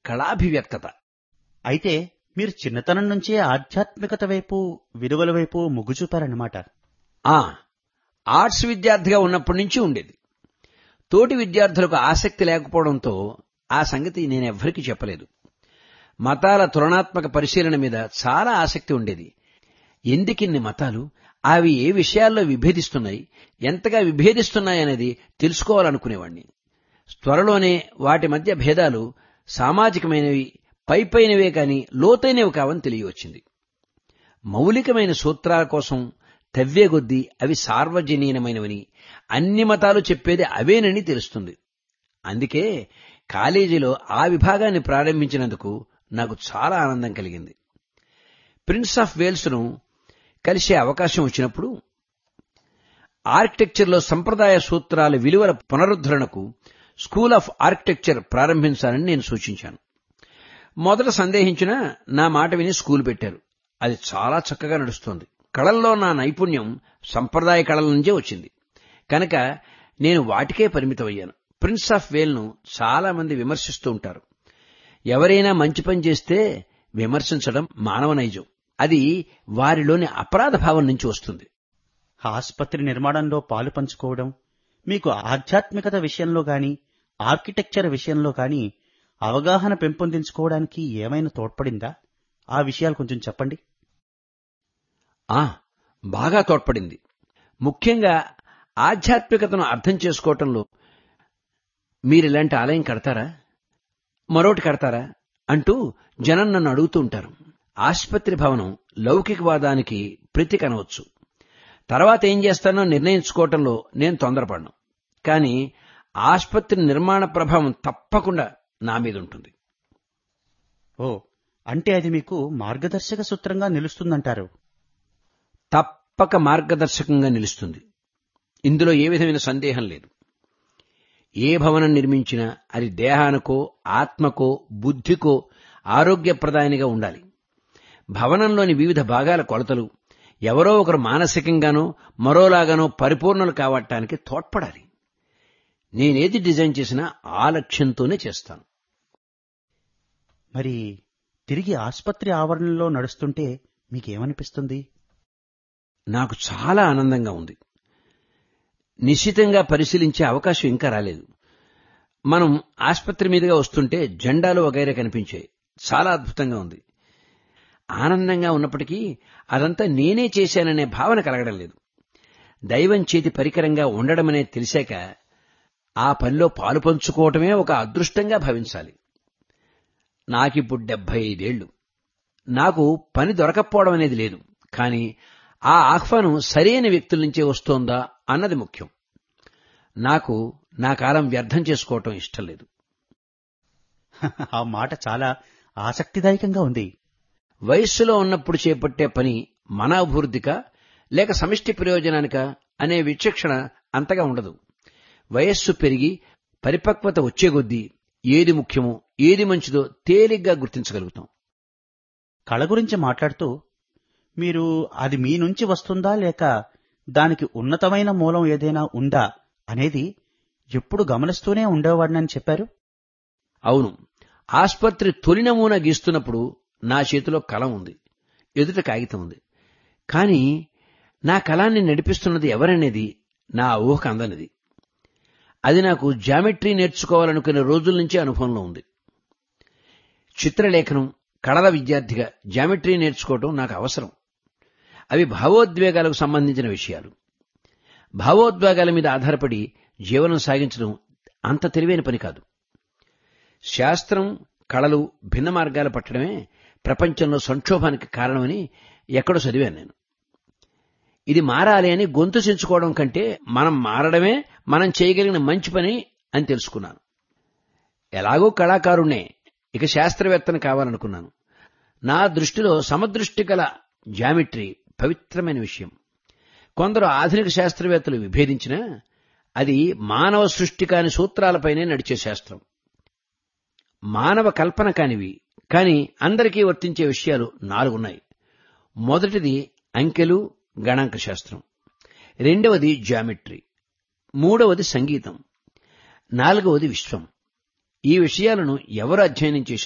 కళాభివ్యక్తత అయితే మీరు చిన్నతనం నుంచే ఆధ్యాత్మికత వైపు విలువల వైపు మొగ్గు చూపారన్నమాట ఆ ఆర్ట్స్ విద్యార్థిగా ఉన్నప్పటి నుంచి ఉండేది తోటి విద్యార్థులకు ఆసక్తి లేకపోవడంతో ఆ సంగతి నేను ఎవ్వరికీ చెప్పలేదు మతాల తులనాత్మక పరిశీలన మీద చాలా ఆసక్తి ఉండేది ఎందుకిన్ని మతాలు అవి ఏ విషయాల్లో విభేదిస్తున్నాయి ఎంతగా విభేదిస్తున్నాయనేది తెలుసుకోవాలనుకునేవాణ్ణి త్వరలోనే వాటి మధ్య భేదాలు సామాజికమైనవి పైపైనవే కాని లోతైనవి కావని తెలియవచ్చింది మౌలికమైన సూత్రాల కోసం తవ్వేగొద్దీ అవి సార్వజనీనమైనవని అన్ని మతాలు చెప్పేది అవేనని తెలుస్తుంది అందుకే కాలేజీలో ఆ విభాగాన్ని ప్రారంభించినందుకు నాకు చాలా ఆనందం కలిగింది ప్రిన్స్ ఆఫ్ వేల్స్ను కలిసే అవకాశం వచ్చినప్పుడు ఆర్కిటెక్చర్లో సంప్రదాయ సూత్రాల విలువల పునరుద్ధరణకు స్కూల్ ఆఫ్ ఆర్కిటెక్చర్ ప్రారంభించాలని నేను సూచించాను మొదట సందేహించిన నా మాట విని స్కూల్ పెట్టారు అది చాలా చక్కగా నడుస్తోంది కళల్లో నా నైపుణ్యం సంప్రదాయ కళల నుంచే వచ్చింది కనుక నేను వాటికే పరిమితమయ్యాను ప్రిన్స్ ఆఫ్ వేల్ను చాలా మంది విమర్శిస్తూ ఉంటారు ఎవరైనా మంచి పని చేస్తే విమర్శించడం మానవ నైజం అది వారిలోని అపరాధ భావం నుంచి వస్తుంది ఆసుపత్రి నిర్మాణంలో పాలు పంచుకోవడం మీకు ఆధ్యాత్మికత విషయంలో గాని ఆర్కిటెక్చర్ విషయంలో గాని అవగాహన పెంపొందించుకోవడానికి ఏమైనా తోడ్పడిందా ఆ విషయాలు కొంచెం చెప్పండి ఆ బాగా తోడ్పడింది ముఖ్యంగా ఆధ్యాత్మికతను అర్థం చేసుకోవటంలో మీరిలాంటి ఆలయం కడతారా మరోటి కడతారా అంటూ జనం నన్ను అడుగుతూ ఉంటారు ఆసుపత్రి భవనం లౌకికవాదానికి ప్రతి కనవచ్చు తర్వాత ఏం చేస్తానో నిర్ణయించుకోవటంలో నేను తొందరపడను కానీ ఆసుపత్రి నిర్మాణ ప్రభావం తప్పకుండా నా మీద ఉంటుంది ఓ అంటే అది మీకు మార్గదర్శక సూత్రంగా నిలుస్తుందంటారు తప్పక మార్గదర్శకంగా నిలుస్తుంది ఇందులో ఏ విధమైన సందేహం లేదు ఏ భవనం నిర్మించినా అది దేహానికో ఆత్మకో బుద్ధికో ఆరోగ్యప్రదాయనిగా ఉండాలి భవనంలోని వివిధ భాగాల కొలతలు ఎవరో ఒకరు మానసికంగానో మరోలాగానో పరిపూర్ణలు కావటానికి తోడ్పడాలి నేనేది డిజైన్ చేసినా ఆ లక్ష్యంతోనే చేస్తాను మరి తిరిగి ఆసుపత్రి ఆవరణలో నడుస్తుంటే మీకేమనిపిస్తుంది నాకు చాలా ఆనందంగా ఉంది నిశ్చితంగా పరిశీలించే అవకాశం ఇంకా రాలేదు మనం ఆసుపత్రి మీదుగా వస్తుంటే జెండాలు వగైరా కనిపించాయి చాలా అద్భుతంగా ఉంది ఆనందంగా ఉన్నప్పటికీ అదంతా నేనే చేశాననే భావన కలగడం లేదు దైవం చేతి పరికరంగా ఉండడమనే తెలిసాక ఆ పనిలో పాలు పంచుకోవటమే ఒక అదృష్టంగా భావించాలి నాకిప్పుడు డెబ్బై ఐదేళ్లు నాకు పని దొరకపోవడం అనేది లేదు కానీ ఆ ఆహ్వానం సరైన వ్యక్తుల నుంచే వస్తోందా అన్నది ముఖ్యం నాకు నా కాలం వ్యర్థం చేసుకోవటం ఇష్టం లేదు ఆ మాట చాలా ఆసక్తిదాయకంగా ఉంది వయస్సులో ఉన్నప్పుడు చేపట్టే పని మన అభివృద్ధిక లేక సమిష్టి ప్రయోజనానిక అనే విచక్షణ అంతగా ఉండదు వయస్సు పెరిగి పరిపక్వత వచ్చే కొద్దీ ఏది ముఖ్యమో ఏది మంచిదో తేలిగ్గా గుర్తించగలుగుతాం కళ గురించి మాట్లాడుతూ మీరు అది మీ నుంచి వస్తుందా లేక దానికి ఉన్నతమైన మూలం ఏదైనా ఉందా అనేది ఎప్పుడు గమనిస్తూనే ఉండేవాడినని చెప్పారు అవును ఆస్పత్రి తొలి నమూనా గీస్తున్నప్పుడు నా చేతిలో కలం ఉంది ఎదుట కాగితం ఉంది కానీ నా కళాన్ని నడిపిస్తున్నది ఎవరనేది నా ఊహకు అందనిది అది నాకు జామెట్రీ నేర్చుకోవాలనుకునే రోజుల నుంచే అనుభవంలో ఉంది చిత్రలేఖనం కళల విద్యార్థిగా జామెట్రీ నేర్చుకోవటం నాకు అవసరం అవి భావోద్వేగాలకు సంబంధించిన విషయాలు భావోద్వేగాల మీద ఆధారపడి జీవనం సాగించడం అంత తెలివైన పని కాదు శాస్త్రం కళలు భిన్న మార్గాలు పట్టడమే ప్రపంచంలో సంక్షోభానికి కారణమని ఎక్కడో చదివాను నేను ఇది మారాలి అని గొంతు చించుకోవడం కంటే మనం మారడమే మనం చేయగలిగిన మంచి పని అని తెలుసుకున్నాను ఎలాగో కళాకారుణ్ణే ఇక శాస్త్రవేత్తను కావాలనుకున్నాను నా దృష్టిలో సమదృష్టి గల జామెట్రీ పవిత్రమైన విషయం కొందరు ఆధునిక శాస్త్రవేత్తలు విభేదించినా అది మానవ సృష్టి కాని సూత్రాలపైనే నడిచే శాస్త్రం మానవ కల్పన కానివి కాని అందరికీ వర్తించే విషయాలు నాలుగున్నాయి మొదటిది అంకెలు గణాంక శాస్త్రం రెండవది జామెట్రీ మూడవది సంగీతం నాలుగవది విశ్వం ఈ విషయాలను ఎవరు అధ్యయనం చేశారు